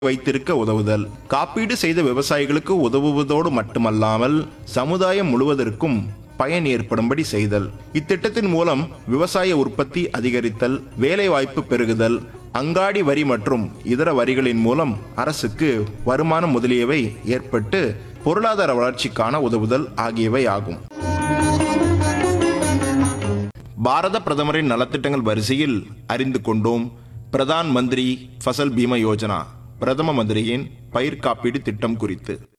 வைத்திருக்க உதவுதல் காப்பீடு செய்த விவசாயிகளுக்கு உதவுவதோடு மட்டுமல்லாமல் சமுதாயம் முழுவதற்கும் பயன் ஏற்படும்படி செய்தல் இத்திட்டத்தின் மூலம் விவசாய உற்பத்தி அதிகரித்தல் வேலைவாய்ப்பு பெருகுதல் அங்காடி வரி மற்றும் இதர வரிகளின் மூலம் அரசுக்கு வருமானம் முதலியவை ஏற்பட்டு பொருளாதார வளர்ச்சிக்கான உதவுதல் ஆகியவை ஆகும் பாரத பிரதமரின் நலத்திட்டங்கள் வரிசையில் அறிந்து கொண்டோம் பிரதான் மந்திரி ஃபசல் பீமா யோஜனா பிரதம மந்திரியின் பயிர் காப்பீடு திட்டம் குறித்து